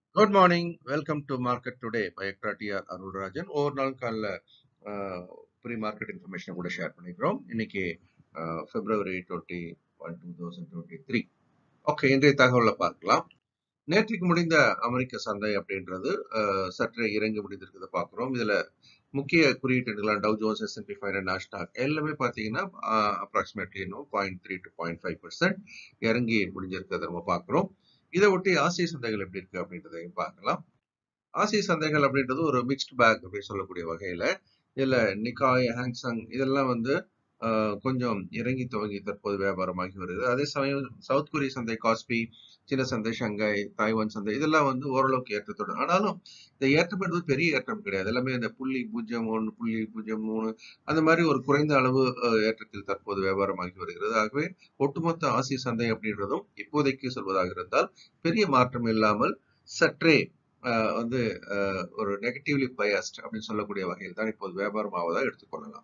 good morning welcome to market today by extra DR Arulrajan ஒவ்வொரு நாள் காலைல ப்ரீ மார்க்கெட் இன்ஃபர்மேஷனை கூட ஷேர் பண்ணிக்கிறோம் இன்னைக்கு February twenty one two thousand twenty three okay இன்றைய தகவலை பார்க்கலாம் நேற்றுக்கு முடிந்த அமெரிக்க சந்தை அப்படின்றது அஹ், சற்றே இறங்கி முடிந்திருக்கிறத பார்க்குறோம் இதுல முக்கிய குறியீட்டுகளான Dow Jones S and P five Nasdaq எல்லாமே பார்த்தீங்கன்னா அப்ராக்சிமேட்லி இன்னும் point three to point five percent இறங்கி முடிஞ்சிருக்கிறத நம்ம பார்க்குறோம் இதை ஒட்டி ஆசிய சந்தைகள் எப்படி இருக்கு அப்படின்றதையும் பார்க்கலாம் ஆசிய சந்தைகள் அப்படின்றது ஒரு மிக்ஸ்ட் பேக் அப்படின்னு சொல்லக்கூடிய வகையில இதுல நிக்காய் ஹாங்ஸங் இதெல்லாம் வந்து ஆஹ், கொஞ்சம் இறங்கி துவங்கி தற்போது வியாபாரமாகி வருது அதே சமயம் சவுத் கொரிய சந்தை காஸ்பி சின்ன சந்தை ஷங்காய் தாய்வான் சந்தை இதெல்லாம் வந்து ஓரளவுக்கு ஏற்றத்தோடு ஆனாலும் இந்த ஏற்றம் என்பது பெரிய ஏற்றம் கிடையாது எல்லாமே இந்த புள்ளி பூஜ்ஜியம் ஒன்று புள்ளி பூஜ்ஜியம் மூணு அந்த மாதிரி ஒரு குறைந்த அளவு ஆஹ், ஏற்றத்தில் தற்போது வியாபாரமாகி வருகிறது ஆகவே ஒட்டுமொத்த ஆசிய சந்தை அப்படின்றதும் இப்போதைக்கு சொல்வதாக இருந்தால் பெரிய மாற்றம் இல்லாமல் சற்றே ஆஹ், வந்து ஆஹ், ஒரு நெகட்டிவ்லி பயஸ்ட் அப்படின்னு சொல்லக்கூடிய வகையில் தான் இப்போது வியாபாரம் ஆவதாக எடுத்துக்கொள்ளலாம்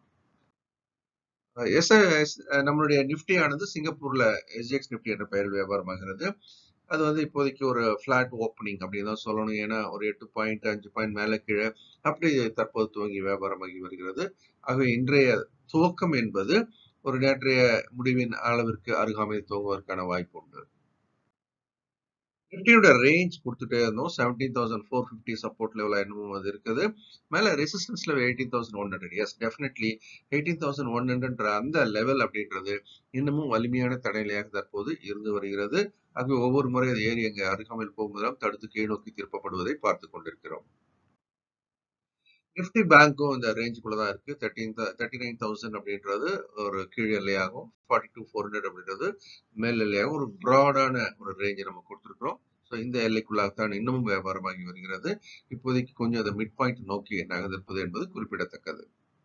எஸ் நம்மளுடைய நிஃப்டி ஆனது சிங்கப்பூர்ல எஸ்ஜிஎக்ஸ் நிஃப்டி என்ற பெயரில் வியாபாரமாகிறது அது வந்து இப்போதைக்கு ஒரு ஃபிளாட் ஓப்பனிங் அப்படின்னு தான் சொல்லணும் ஏன்னா ஒரு எட்டு பாயிண்ட் அஞ்சு பாயிண்ட் மேலே கீழே அப்படி தற்போது துவங்கி வியாபாரமாகி வருகிறது ஆகவே இன்றைய துவக்கம் என்பது ஒரு நேற்றைய முடிவின் அளவிற்கு அருகாமையில் துவங்குவதற்கான வாய்ப்பு உண்டு நிஃப்டியோட ரேஞ்ச் கொடுத்துட்டே இருந்தோம் seventeen thousand four fifty support level என்னமோ அது இருக்குது மேல resistance level eighteen thousand one hundred yes definitely eighteen thousand one ஹண்ட்ரட்ன்ற அந்த லெவல் அப்படின்றது இன்னமும் வலிமையான தடைநிலையாக தற்போது இருந்து வருகிறது ஆகவே ஒவ்வொரு முறை அது ஏறி அங்கே அருகாமையில் போகும்போதெல்லாம் தடுத்து கீழ் நோக்கி திருப்பப்படுவதை பார்த்து கொண்டிருக்கிறோம் நிஃப்டி பேங்க்கும் இந்த ரேஞ்சுக்குள்ள தான் இருக்கு தேர்ட்டீன் தேர்ட்டி நைன் தௌசண்ட் அப்படின்றது ஒரு கீழ் எல்லையாகும் ஃபார்ட்டி டூ ஃபோர் ஹண்ட்ரட் அப்படின்றது மேல் எல்லையாகும் ஒரு ப்ராடான ஒரு ரேஞ்சை நம்ம கொடுத்துருக்கிறோம் ஸோ இந்த எல்லைக்குள்ளாகத்தான் இன்னமும் வியாபாரமாகி வருகிறது இப்போதைக்கு கொஞ்சம் அந்த மிட் பாயிண்ட் நோக்கி நகர்ந்திருப்பது என்பது குறிப்பிடத்தக்கது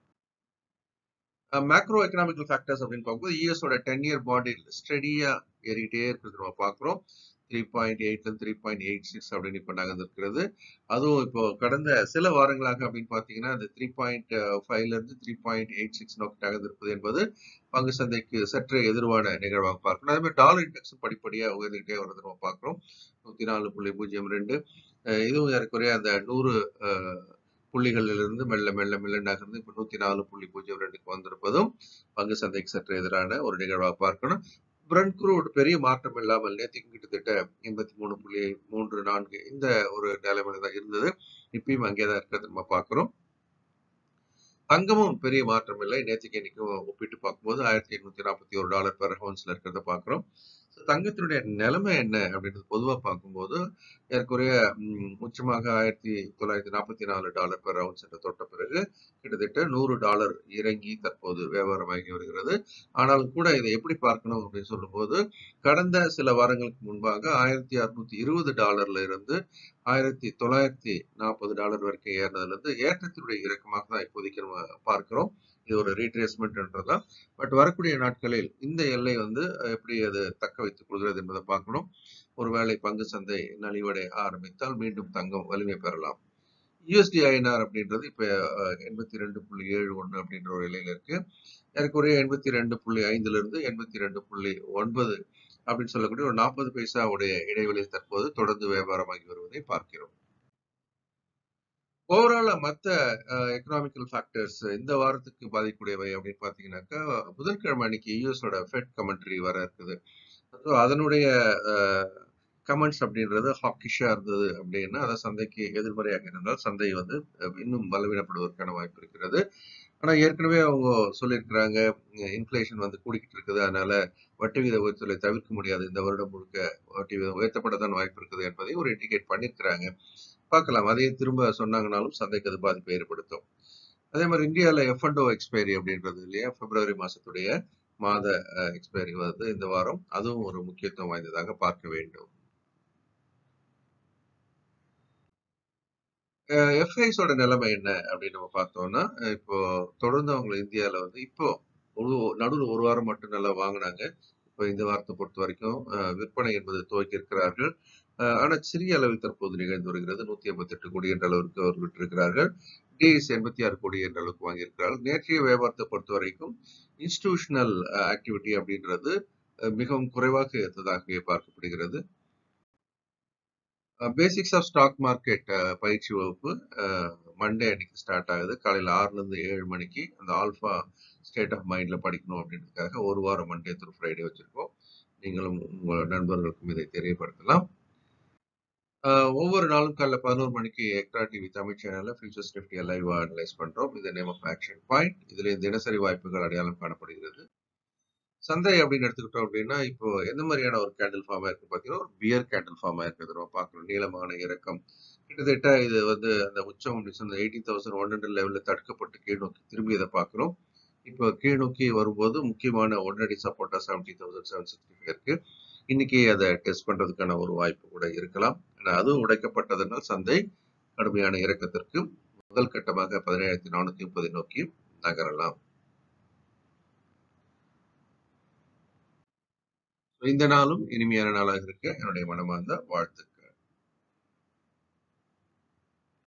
மேக்ரோ எக்கனாமிக்கல் ஃபேக்டர்ஸ் அப்படின்னு பார்க்கும்போது யூஎஸோட டென் இயர் பாடி ஸ்டடியா ஏறிக்கிட்டே இருக்கிறது நம்ம பார்க்குறோம் த்ரீ பாயிண்ட் எயிட்ல த்ரீ பாயிண்ட் எயிட் சிக்ஸ் அப்படின்னு இப்போ நகர்ந்திருக்கிறது அதுவும் இப்போ கடந்த சில வாரங்களாக அப்படின்னு பார்த்தீங்கன்னா அந்த த்ரீ பாயிண்ட் ஃபைவ்ல இருந்து த்ரீ பாயிண்ட் எயிட் சிக்ஸ் நோக்கி நகர்ந்திருப்பது என்பது பங்கு சந்தைக்கு சற்று எதிர்வான நிகழ்வாக பார்க்கணும் அதே மாதிரி டாலர் இண்டெக்ஸும் படிப்படியாக உயர்ந்துகிட்டே வருது நம்ம பார்க்குறோம் நூத்தி நாலு புள்ளி பூஜ்ஜியம் ரெண்டு அஹ் இதுவும் ஏறக்குறைய அந்த நூறு அஹ், புள்ளிகளிலிருந்து மெல்ல மெல்ல மெல்ல நகர்ந்து இப்போ நூத்தி நாலு புள்ளி பூஜ்ஜியம் ரெண்டுக்கு வந்திருப்பதும் பங்கு சந்தைக்கு சற்று எதிரான ஒரு நிகழ்வாக பார்க்கணும் பிரண்ட் குரூட் பெரிய மாற்றம் இல்லாமல் நேற்றுக்கு கிட்டத்தட்ட எண்பத்தி மூணு புள்ளி மூன்று நான்கு இந்த ஒரு நிலைமையில தான் இருந்தது இப்பயும் அங்கே தான் இருக்கிறது நம்ம பார்க்கிறோம் தங்கமும் பெரிய மாற்றம் இல்லை நேற்றுக்கு இன்னைக்கும் ஒப்பிட்டு பார்க்கும்போது ஆயிரத்தி எண்ணூத்தி நாற்பத்தி ஒரு டாலர் பெர் ஹவுன்ஸ்ல இருக்கிறத பார்க்கிறோம் So, தங்கத்தினுடைய நிலைமை என்ன அப்படின்றது பொதுவா பார்க்கும்போது ஏற்குறைய ம், உச்சமாக ஆயிரத்தி தொள்ளாயிரத்தி நாற்பத்தி நாலு டாலர் பெர் ஹவுன்ஸ் என்று தொட்ட பிறகு கிட்டத்தட்ட நூறு டாலர் இறங்கி தற்போது வியாபாரமாகி வருகிறது ஆனாலும் கூட இதை எப்படி பார்க்கணும் அப்படின்னு சொல்லும்போது கடந்த சில வாரங்களுக்கு முன்பாக ஆயிரத்தி அறுநூத்தி இருபது டாலர்ல இருந்து ஆயிரத்தி தொள்ளாயிரத்தி நாற்பது டாலர் வரைக்கும் ஏறினதுல இருந்து ஏற்றத்தினுடைய இறக்கமாக தான் இப்போதைக்கு நம்ம பார்க்கிறோம் இது ஒரு ரீட்ரேஸ்மெண்ட்ன்றதுதான் பட் வரக்கூடிய நாட்களில் இந்த எல்லை வந்து அஹ், எப்படி அது தக்க வைத்துக் கொள்கிறது என்பதை பார்க்கணும் ஒருவேளை பங்கு சந்தை நலிவடை ஆரம்பித்தால் மீண்டும் தங்கம் வலிமை பெறலாம் யூஎஸ்டி ஐஎன்ஆர் அப்படின்றது இப்ப எண்பத்தி ரெண்டு புள்ளி ஏழு ஒன்று அப்படின்ற ஒரு நிலையில இருக்கு ஏறக்குறைய எண்பத்தி ரெண்டு புள்ளி ஐந்துல இருந்து எண்பத்தி ரெண்டு புள்ளி ஒன்பது அப்படின்னு சொல்லக்கூடிய ஒரு நாற்பது பைசாவுடைய இடைவெளியில் தற்போது தொடர்ந்து வியாபாரமாகி வருவதை பார்க்கிறோம் ஓவரால மற்ற எக்கனாமிக்கல் ஃபேக்டர்ஸ் இந்த வாரத்துக்கு பாதிக்கக்கூடியவை அப்படின்னு பாத்தீங்கன்னாக்கா புதன்கிழமை அன்னைக்கு யூஎஸோட ஃபெட் கமெண்ட்ரி வர இருக்குது ஸோ அதனுடைய கமெண்ட்ஸ் அப்படின்றது ஹாக்கிஷா இருந்தது அப்படின்னா அதை சந்தைக்கு எதிர்மறையாக இருந்தால் சந்தை வந்து அஹ், இன்னும் பலவீனப்படுவதற்கான வாய்ப்பு இருக்கிறது ஆனா ஏற்கனவே அவங்க சொல்லியிருக்கிறாங்க இன்ஃபிளேஷன் வந்து கூடிக்கிட்டு இருக்குது அதனால வட்டி விகித உயர்த்தலை தவிர்க்க முடியாது இந்த வருடம் முழுக்க வட்டி விகிதம் உயர்த்தப்படத்தான் வாய்ப்பு இருக்குது என்பதை ஒரு இண்டிகேட் பண்ணியிருக்கிறாங்க பார்க்கலாம் அதையே திரும்ப சொன்னாங்கனாலும் சந்தைக்கு அது பாதிப்பை ஏற்படுத்தும் அதே மாதிரி இந்தியாவில் எஃப் அண்ட் எக்ஸ்பைரி அப்படின்றது இல்லையா பிப்ரவரி மாசத்துடைய மாத எக்ஸ்பைரி வருது இந்த வாரம் அதுவும் ஒரு முக்கியத்துவம் வாய்ந்ததாக பார்க்க வேண்டும் எஃப்ஐஸோட நிலைமை என்ன அப்படின்னு நம்ம பார்த்தோம்னா அஹ் இப்போ தொடர்ந்து அவங்க இந்தியாவில் வந்து இப்போ ஒரு நடுவில் ஒரு வாரம் மட்டும் நல்லா வாங்கினாங்க இப்போ இந்த வாரத்தை பொறுத்த வரைக்கும் அஹ், விற்பனை என்பது துவக்கி இருக்கிறார்கள் அஹ், ஆனால் சிறிய அளவில் தற்போது நிகழ்ந்து வருகிறது நூத்தி எண்பத்தி எட்டு கோடி என்ற அளவிற்கு அவர் விட்டிருக்கிறார்கள் டிஎஸ் எண்பத்தி ஆறு கோடி என்ற அளவுக்கு வாங்கியிருக்கிறார்கள் நேற்றைய வியாபாரத்தை பொறுத்த வரைக்கும் இன்ஸ்டிடியூஷனல் ஆக்டிவிட்டி அப்படின்றது அஹ், மிகவும் குறைவாக இருந்ததாகவே பார்க்கப்படுகிறது பேசிக்ஸ் ஆஃப் ஸ்டாக் மார்க்கெட் பயிற்சி வகுப்பு மண்டே அன்னைக்கு ஸ்டார்ட் ஆகுது காலையில் ஆறுலேருந்து ஏழு மணிக்கு அந்த ஆல்ஃபா ஸ்டேட் ஆஃப் மைண்டில் படிக்கணும் அப்படின்றதுக்காக ஒரு வாரம் மண்டே த்ரூ ஃப்ரைடே வச்சுருக்கோம் நீங்களும் உங்கள் நண்பர்களுக்கும் இதை தெரியப்படுத்தலாம் ஒவ்வொரு நாளும் காலைல பதினோரு மணிக்கு எக்ட்ரா டிவி தமிழ் சேனலில் ஃபியூச்சர்ஸ் நிஃப்டி லைவாக அனலைஸ் பண்ணுறோம் இது நேம் ஆஃப் ஆக்ஷன் பாயிண்ட் இதில் தினசரி வாய்ப்புகள் அடையாளம் காணப்படுகிறது சந்தை அப்படின்னு எடுத்துக்கிட்டோம் அப்படின்னா இப்போ எந்த மாதிரியான ஒரு கேண்டில் ஃபார்மாக இருக்கு பார்த்தீங்கன்னா ஒரு பியர் கேண்டில் ஃபார்மாக இருக்கிறது நம்ம பார்க்குறோம் நீளமான இறக்கம் கிட்டத்தட்ட இது வந்து அந்த உச்சம் அப்படின்னு சொன்ன எயிட்டீன் தௌசண்ட் ஒன் ஹண்ட்ரட் லெவலில் தடுக்கப்பட்டு கீழ் நோக்கி திரும்பி இதை பார்க்குறோம் இப்போ கீழ் நோக்கி வரும்போது முக்கியமான ஒன்னடி சப்போர்ட்டா seventy thousand seven sixty five இருக்கு இன்னைக்கு அதை டெஸ்ட் பண்றதுக்கான ஒரு வாய்ப்பு கூட இருக்கலாம் ஆனால் அதுவும் உடைக்கப்பட்டதனால் சந்தை கடுமையான இறக்கத்திற்கு முதல் கட்டமாக பதினேழாயிரத்தி நானூத்தி முப்பதை நோக்கி நகரலாம் இந்த நாளும் இனிமையான நாளாக இருக்க என்னுடைய மனமார்ந்த வாழ்த்து